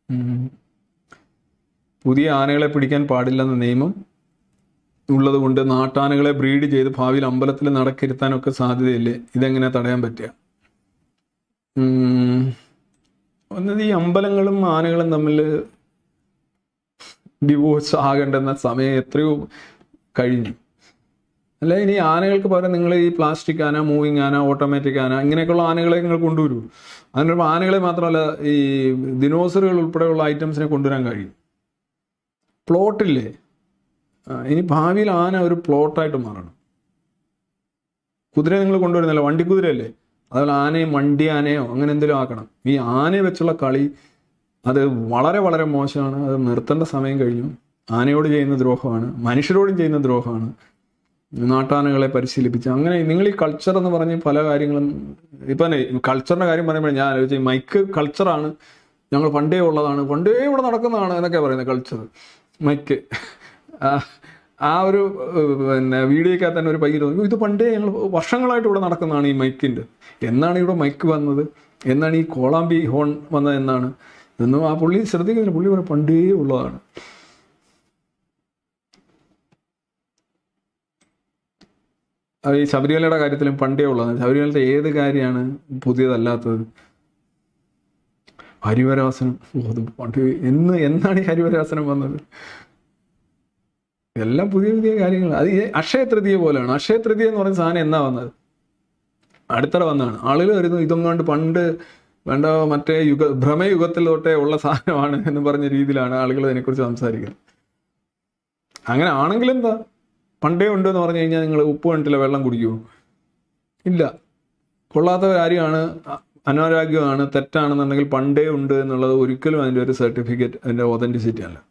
ഉം. പുതിയ ആനകളെ പിടിക്കാൻ പാടില്ലെന്ന നിയമം ഉള്ളത് കൊണ്ട് നാട്ടാനകളെ ബ്രീഡ് ചെയ്ത് ഭാവിയിൽ അമ്പലത്തിൽ നടക്കിരുത്താനൊക്കെ സാധ്യതയില്ലേ ഇതെങ്ങനെ തടയാൻ പറ്റുക ഉം. ഒന്നത് ഈ അമ്പലങ്ങളും ആനകളും തമ്മിൽ ഡിവോഴ്സ് ആകേണ്ടുന്ന സമയം എത്രയോ കഴിഞ്ഞു അല്ല ഇനി ആനകൾക്ക് പകരം നിങ്ങൾ ഈ പ്ലാസ്റ്റിക് ആന മൂവിങ് ആന ഓട്ടോമാറ്റിക് ആന ഇങ്ങനെയൊക്കെയുള്ള ആനകളെ നിങ്ങൾ കൊണ്ടുവരൂ അതിനുള്ള ആനകളെ മാത്രമല്ല ഈ ദിനോസറുകൾ ഉൾപ്പെടെയുള്ള ഐറ്റംസിനെ കൊണ്ടുവരാൻ കഴിയും പ്ലോട്ടില്ലേ ആ, ഇനി ഭാവിയിൽ ആന ഒരു പ്ലോട്ടായിട്ട് മാറണം കുതിര നിങ്ങൾ കൊണ്ടുവരുന്നില്ല വണ്ടി കുതിരയല്ലേ അതുപോലെ ആനയും വണ്ടി ആനയോ അങ്ങനെ എന്തെങ്കിലും ആക്കണം ഈ ആനയെ വെച്ചുള്ള കളി അത് വളരെ വളരെ മോശമാണ് അത് നിർത്തേണ്ട സമയം കഴിഞ്ഞു ആനയോട് ചെയ്യുന്ന ദ്രോഹമാണ് മനുഷ്യരോടും ചെയ്യുന്ന ദ്രോഹമാണ് നാട്ടാനകളെ പരിശീലിപ്പിച്ച് അങ്ങനെ നിങ്ങൾ ഈ കൾച്ചർ എന്ന് പറഞ്ഞ് പല കാര്യങ്ങളും ഇപ്പം കൾച്ചറിന്റെ കാര്യം പറയുമ്പോൾ ഞാൻ ആലോചിച്ചു ഈ മൈക്ക് കൾച്ചറാണ് ഞങ്ങൾ പണ്ടേ ഉള്ളതാണ് പണ്ടേ ഇവിടെ നടക്കുന്നതാണ് എന്നൊക്കെ പറയുന്നത് കൾച്ചർ മൈക്ക് ആ, ആ ഒരു ഏഹ്, പിന്നെ വീഡിയോക്കകത്ത് തന്നെ ഒരു പയ്യ തോന്നി ഇത് പണ്ടേ ഞങ്ങൾ വർഷങ്ങളായിട്ട് ഇവിടെ നടക്കുന്നതാണ് ഈ മൈക്കിൻ്റെ എന്നാണ് ഇവിടെ മൈക്ക് വന്നത് എന്നാണ് ഈ കോളാമ്പി ഹോൺ വന്നത് എന്നാണ് ഇതൊന്നും ആ പുള്ളി ശ്രദ്ധിക്കുന്നില്ല പുള്ളി പറയും പണ്ടേ ഉള്ളതാണ് അത് ഈ ശബരിമലയുടെ കാര്യത്തിലും പണ്ടേ ഉള്ളതാണ് ശബരിമലത്തെ ഏത് കാര്യമാണ് പുതിയതല്ലാത്തത് ഹരിവരാസനം ഓ, അത് പണ്ട് എന്ന് എന്നാണ് ഈ ഹരിവരാസനം വന്നത് എല്ലാം പുതിയ പുതിയ കാര്യങ്ങൾ അത് ഈ അക്ഷയ തൃതീയ പോലെയാണ് അക്ഷയ തൃതീയ എന്ന് പറയുന്ന സാധനം എന്നാ വന്നത് അടുത്തിടെ വന്നതാണ് ആളുകൾ വരുന്നു ഇതൊന്നും പണ്ട് വേണ്ട മറ്റേ യുഗ ഭ്രമയുഗത്തിൽ തൊട്ടേ ഉള്ള സാധനമാണ് എന്ന് പറഞ്ഞ രീതിയിലാണ് ആളുകൾ അതിനെക്കുറിച്ച് സംസാരിക്കുന്നത് അങ്ങനെ ആണെങ്കിൽ എന്താ പണ്ടേ ഉണ്ട് എന്ന് പറഞ്ഞു കഴിഞ്ഞാൽ നിങ്ങൾ ഉപ്പ് കണ്ടില്ല വെള്ളം കുടിക്കുമോ ഇല്ല കൊള്ളാത്ത ഒരു കാര്യമാണ് അ- അനാരോഗ്യമാണ് തെറ്റാണെന്നുണ്ടെങ്കിൽ പണ്ടേ ഉണ്ട് എന്നുള്ളത് ഒരിക്കലും അതിൻ്റെ ഒരു സർട്ടിഫിക്കറ്റ് അതിൻ്റെ ഒതൻറ്റിസിറ്റി അല്ല